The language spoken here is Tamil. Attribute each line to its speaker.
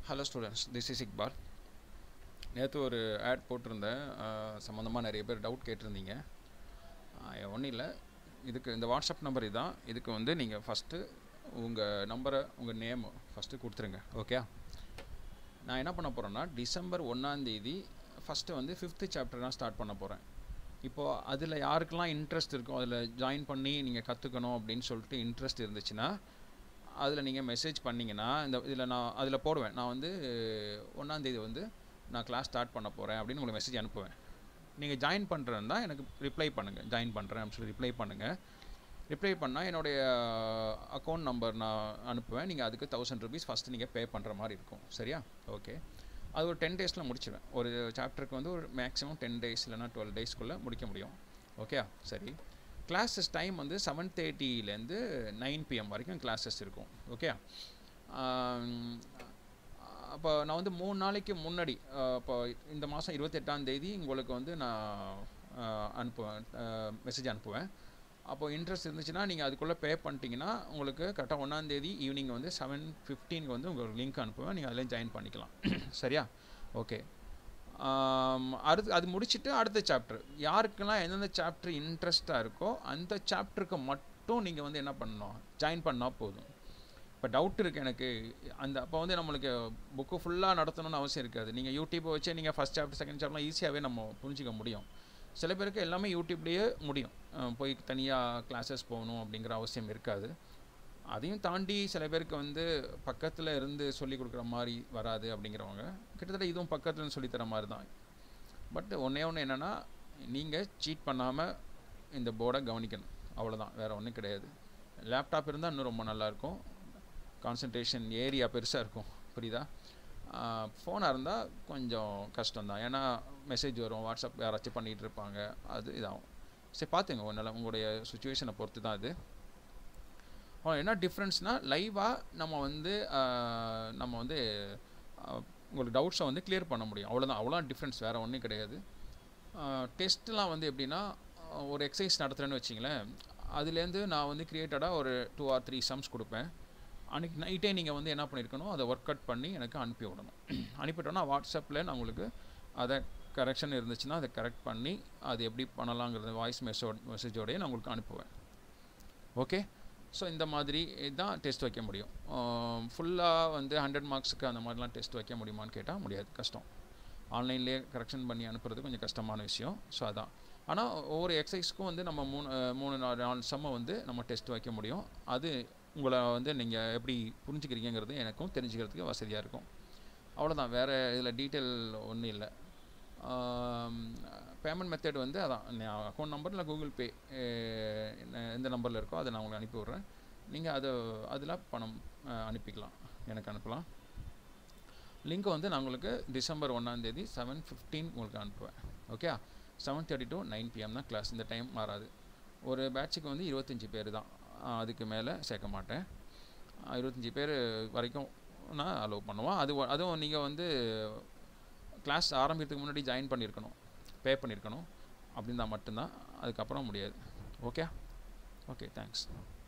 Speaker 1: hello students this is Iqbal நேற்று ஒரு ஆட் போட்டிருந்தேன் சம்மந்தமாக நிறைய பேர் டவுட் கேட்டிருந்தீங்க ஒன்றும் இல்லை இதுக்கு இந்த வாட்ஸ்அப் நம்பர் இதுதான் இதுக்கு வந்து நீங்கள் ஃபஸ்ட்டு உங்கள் நம்பரை உங்கள் நேம் ஃபஸ்ட்டு கொடுத்துருங்க ஓகே நான் என்ன பண்ண போகிறேன்னா டிசம்பர் ஒன்றாந்தேதி ஃபஸ்ட்டு வந்து ஃபிஃப்த்து சாப்டர் தான் ஸ்டார்ட் பண்ண போகிறேன் இப்போது அதில் யாருக்கெல்லாம் இன்ட்ரெஸ்ட் இருக்கோ அதில் ஜாயின் பண்ணி நீங்கள் கற்றுக்கணும் அப்படின்னு சொல்லிட்டு இன்ட்ரெஸ்ட் இருந்துச்சுன்னா அதில் நீங்கள் மெசேஜ் பண்ணிங்கன்னா இந்த இதில் நான் அதில் போடுவேன் நான் வந்து ஒன்றாந்தேதி வந்து நான் கிளாஸ் ஸ்டார்ட் பண்ண போகிறேன் அப்படின்னு உங்களுக்கு மெசேஜ் அனுப்புவேன் நீங்கள் ஜாயின் பண்ணுறதா எனக்கு ரிப்ளை பண்ணுங்கள் ஜாயின் பண்ணுறேன் அப்படின்னு சொல்லி ரிப்ளை பண்ணுங்கள் ரிப்ளை பண்ணால் என்னுடைய அக்கௌண்ட் நம்பர் நான் அனுப்புவேன் நீங்கள் அதுக்கு தௌசண்ட் ருபீஸ் ஃபஸ்ட்டு நீங்கள் பே பண்ணுற மாதிரி இருக்கும் சரியா ஓகே அது ஒரு டென் டேஸில் முடிச்சிடுவேன் ஒரு சாப்டருக்கு வந்து ஒரு மேக்ஸிமம் டென் டேஸ் இல்லைனா டுவெல் டேஸ்க்குள்ளே முடிக்க முடியும் ஓகே சரி கிளாஸஸ் டைம் வந்து செவன் தேர்ட்டிலேருந்து நைன் பிஎம் வரைக்கும் கிளாஸஸ் இருக்கும் ஓகே அப்போ நான் வந்து மூணு நாளைக்கு முன்னாடி இப்போ இந்த மாதம் இருபத்தெட்டாம் தேதி உங்களுக்கு வந்து நான் அனுப்புவேன் மெசேஜ் அனுப்புவேன் அப்போது இன்ட்ரெஸ்ட் இருந்துச்சுன்னா நீங்கள் அதுக்குள்ளே பே பண்ணிட்டீங்கன்னா உங்களுக்கு கரெக்டாக ஒன்றாந்தேதி ஈவினிங் வந்து செவன் ஃபிஃப்டீனுக்கு வந்து உங்களுக்கு லிங்க் அனுப்புவேன் நீங்கள் அதில் ஜாயின் பண்ணிக்கலாம் சரியா ஓகே அடுத்து அது முடிச்சுட்டு அடுத்த சாப்டர் யாருக்கெல்லாம் எந்தெந்த சாப்டர் இன்ட்ரெஸ்ட்டாக இருக்கோ அந்த சாப்டருக்கு மட்டும் நீங்கள் வந்து என்ன பண்ணணும் ஜாயின் பண்ணால் போதும் இப்போ டவுட் இருக்குது எனக்கு அந்த அப்போ வந்து நம்மளுக்கு புக்கு ஃபுல்லாக நடத்தணும்னு அவசியம் இருக்காது நீங்கள் யூடியூப்பை வச்சு நீங்கள் ஃபஸ்ட் சாப்டர் செகண்ட் சாப்டர்லாம் ஈஸியாகவே நம்ம புரிஞ்சிக்க முடியும் சில பேருக்கு எல்லாமே யூடியூப்லேயே முடியும் போய் தனியாக கிளாஸஸ் போகணும் அப்படிங்கிற அவசியம் இருக்காது அதையும் தாண்டி சில பேருக்கு வந்து பக்கத்தில் இருந்து சொல்லி கொடுக்குற மாதிரி வராது அப்படிங்கிறவங்க கிட்டத்தட்ட இதுவும் பக்கத்தில் சொல்லித்தர மாதிரி தான் பட் ஒன்றே ஒன்று என்னென்னா நீங்கள் சீட் பண்ணாமல் இந்த போர்டை கவனிக்கணும் அவ்வளோதான் வேறு ஒன்றும் கிடையாது லேப்டாப் இருந்தால் இன்னும் ரொம்ப நல்லாயிருக்கும் கான்சன்ட்ரேஷன் ஏரியா பெருசாக இருக்கும் புரியுதா ஃபோனாக இருந்தால் கொஞ்சம் கஷ்டம்தான் ஏன்னா மெசேஜ் வரும் வாட்ஸ்அப் யாராச்சும் பண்ணிகிட்டு இருப்பாங்க அது இதாகும் சரி பார்த்துங்க ஒன்றில் உங்களுடைய சுச்சுவேஷனை பொறுத்து தான் இது என்ன டிஃப்ரென்ஸ்னால் லைவாக நம்ம வந்து நம்ம வந்து உங்களுக்கு டவுட்ஸை வந்து கிளியர் பண்ண முடியும் அவ்வளோதான் அவ்வளோ டிஃப்ரென்ஸ் வேறு ஒன்றும் கிடையாது டெஸ்ட்லாம் வந்து எப்படின்னா ஒரு எக்ஸசைஸ் நடத்துகிறேன்னு வச்சிங்களேன் அதுலேருந்து நான் வந்து க்ரியேட்டடாக ஒரு டூ ஆர் த்ரீ சம்ஸ் கொடுப்பேன் அன்றைக்கி நைட்டே நீங்கள் வந்து என்ன பண்ணியிருக்கணும் அதை ஒர்க் அவுட் பண்ணி எனக்கு அனுப்பி விடணும் அனுப்பிட்டோன்னா வாட்ஸ்அப்பில் நான் உங்களுக்கு அதை கரெக்ஷன் இருந்துச்சுன்னா அதை கரெக்ட் பண்ணி அது எப்படி பண்ணலாங்கிறது வாய்ஸ் மெசேஜ் மெசேஜோடையே நான் உங்களுக்கு அனுப்புவேன் ஓகே ஸோ இந்த மாதிரி தான் டெஸ்ட் வைக்க முடியும் ஃபுல்லாக வந்து ஹண்ட்ரட் மார்க்ஸுக்கு அந்த மாதிரிலாம் டெஸ்ட் வைக்க முடியுமான்னு கேட்டால் முடியாது கஷ்டம் ஆன்லைன்லேயே கரெக்ஷன் பண்ணி அனுப்புறது கொஞ்சம் கஷ்டமான விஷயம் ஸோ அதான் ஆனால் ஒவ்வொரு எக்ஸசைஸ்க்கும் வந்து நம்ம மூணு மூணு நாலு நாலு செம்மை வந்து நம்ம டெஸ்ட் வைக்க முடியும் அது உங்களை வந்து நீங்கள் எப்படி புரிஞ்சுக்கிறீங்கிறது எனக்கும் தெரிஞ்சுக்கிறதுக்கு வசதியாக இருக்கும் அவ்வளோதான் வேறு இதில் டீட்டெயில் ஒன்றும் இல்லை பேமெண்ட் மெத்தட் வந்து அதான் அக்கௌண்ட் நம்பர் இல்லை கூகுள் பே எந்த நம்பரில் இருக்கோ அதை நான் உங்களுக்கு அனுப்பி விட்றேன் நீங்கள் அதை அதில் பணம் அனுப்பிக்கலாம் எனக்கு அனுப்பலாம் லிங்க் வந்து நான் உங்களுக்கு டிசம்பர் ஒன்றாந்தேதி செவன் ஃபிஃப்டீன் உங்களுக்கு அனுப்புவேன் okay seven thirty to nine PM தான் கிளாஸ் இந்த டைம் மாறாது ஒரு பேட்சுக்கு வந்து இருபத்தஞ்சி பேர் தான் அதுக்கு மேலே சேர்க்க மாட்டேன் இருபத்தஞ்சி பேர் வரைக்கும் நான் அலோவ் பண்ணுவோம் அது அதுவும் நீங்கள் வந்து கிளாஸ் ஆரம்பிக்கிறதுக்கு முன்னாடி ஜாயின் பண்ணியிருக்கணும் பே பண்ணியிருக்கணும் அப்படின்னா மட்டும்தான் அதுக்கப்புறம் முடியாது ஓகே ஓகே தேங்க்ஸ்